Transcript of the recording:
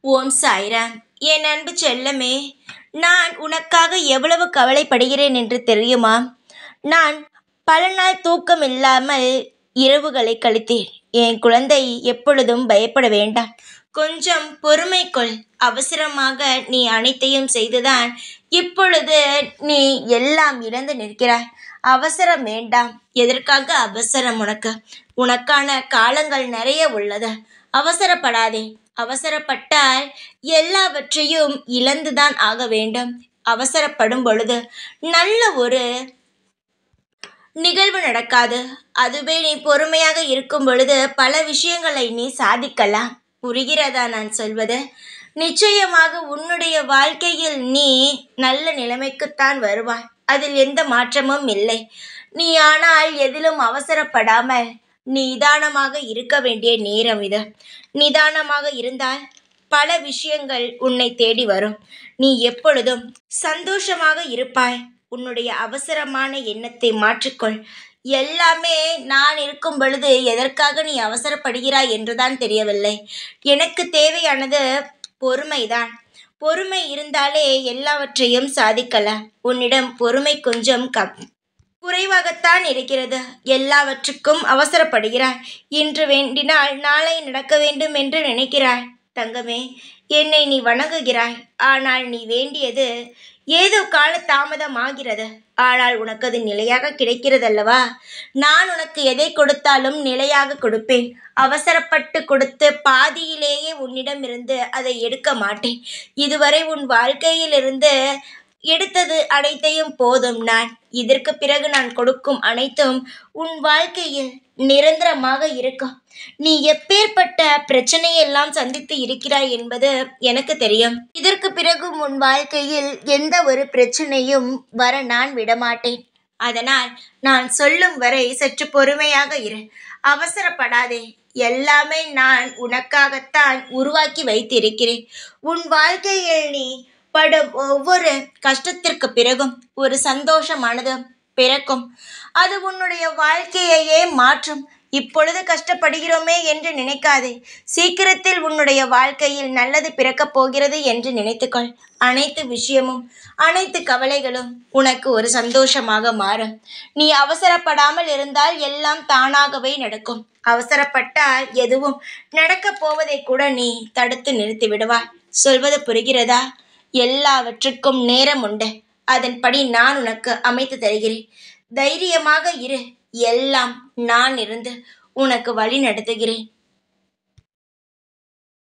ஓம் சாய்ராம் என் அன்பு செல்லமே நான் உனக்காக எவ்வளவு கவலைப்படுகிறேன் என்று தெரியுமா நான் பல நாள் தூக்கம் இல்லாமல் இரவுகளை கழித்தேன் என் குழந்தை எப்பொழுதும் பயப்பட வேண்டாம் கொஞ்சம் பொறுமை கொள் அவசரமாக நீ அனைத்தையும் செய்துதான் இப்பொழுது நீ எல்லாம் இழந்து நிற்கிறாய் அவசரம் வேண்டாம் எதற்காக அவசரம் உனக்கு உனக்கான காலங்கள் நிறைய உள்ளது அவசரப்படாதே அவசரப்பட்டால் எல்லாவற்றையும் இழந்துதான் ஆக வேண்டும் அவசரப்படும் பொழுது நல்ல ஒரு நிகழ்வு நடக்காது அதுவே நீ பொறுமையாக இருக்கும் பொழுது பல விஷயங்களை நீ சாதிக்கலாம் புரிகிறதா நான் சொல்வது நிச்சயமாக உன்னுடைய வாழ்க்கையில் நீ நல்ல நிலைமைக்குத்தான் வருவாய் அதில் எந்த மாற்றமும் இல்லை நீ ஆனால் எதிலும் அவசரப்படாமல் நிதானமாக இருக்க வேண்டிய நேரம் இது நிதானமாக இருந்தால் பல விஷயங்கள் உன்னை தேடி வரும் நீ எப்பொழுதும் சந்தோஷமாக இருப்பாய் உன்னுடைய அவசரமான எண்ணத்தை மாற்றிக்கொள் எல்லாமே நான் இருக்கும் பொழுது எதற்காக நீ அவசரப்படுகிறாய் என்றுதான் தெரியவில்லை எனக்கு தேவையானது பொறுமைதான் பொறுமை இருந்தாலே எல்லாவற்றையும் சாதிக்கலாம் உன்னிடம் பொறுமை கொஞ்சம் கம் குறைவாகத்தான் இருக்கிறது எல்லாவற்றுக்கும் அவசரப்படுகிறாய் இன்று வேண்டினால் நாளை நடக்க வேண்டும் என்று நினைக்கிறாய் தங்கமே என்னை நீ வணங்குகிறாய் ஆனால் நீ வேண்டியது ஏதோ கால தாமதம் ஆகிறது ஆனால் உனக்கு அது நிலையாக கிடைக்கிறதல்லவா நான் உனக்கு எதை கொடுத்தாலும் நிலையாக கொடுப்பேன் அவசரப்பட்டு கொடுத்து பாதியிலேயே உன்னிடமிருந்து அதை எடுக்க மாட்டேன் இதுவரை உன் வாழ்க்கையிலிருந்து எடுத்தது அனைத்தையும் போதும் நான் இதற்கு பிறகு நான் கொடுக்கும் அனைத்தும் உன் வாழ்க்கையில் நிரந்தரமாக இருக்கும் நீ எப்பேற்பட்ட பிரச்சனையெல்லாம் சந்தித்து இருக்கிறாய் என்பது எனக்கு தெரியும் இதற்கு பிறகு உன் வாழ்க்கையில் எந்த ஒரு பிரச்சனையும் வர நான் விடமாட்டேன் அதனால் நான் சொல்லும் வரை சற்று பொறுமையாக இரு அவசரப்படாதே எல்லாமே நான் உனக்காகத்தான் உருவாக்கி வைத்திருக்கிறேன் உன் வாழ்க்கையில் நீ படும் ஒவ்வொரு கஷ்டத்திற்கு பிறகும் ஒரு சந்தோஷமானது பிறக்கும் அது உன்னுடைய வாழ்க்கையையே மாற்றும் இப்பொழுது கஷ்டப்படுகிறோமே என்று நினைக்காதே சீக்கிரத்தில் உன்னுடைய வாழ்க்கையில் நல்லது பிறக்கப் போகிறது என்று நினைத்துக்கொள் அனைத்து விஷயமும் அனைத்து கவலைகளும் உனக்கு ஒரு சந்தோஷமாக மாறும் நீ அவசரப்படாமல் இருந்தால் எல்லாம் தானாகவே நடக்கும் அவசரப்பட்டால் எதுவும் நடக்கப் போவதை கூட நீ தடுத்து நிறுத்தி விடுவாய் சொல்வது புரிகிறதா எல்லாவற்றுக்கும் நேரம் உண்டு அதன்படி நான் உனக்கு அமைத்து தருகிறேன் தைரியமாக இரு எல்லாம் நான் இருந்து உனக்கு வழி நடத்துகிறேன்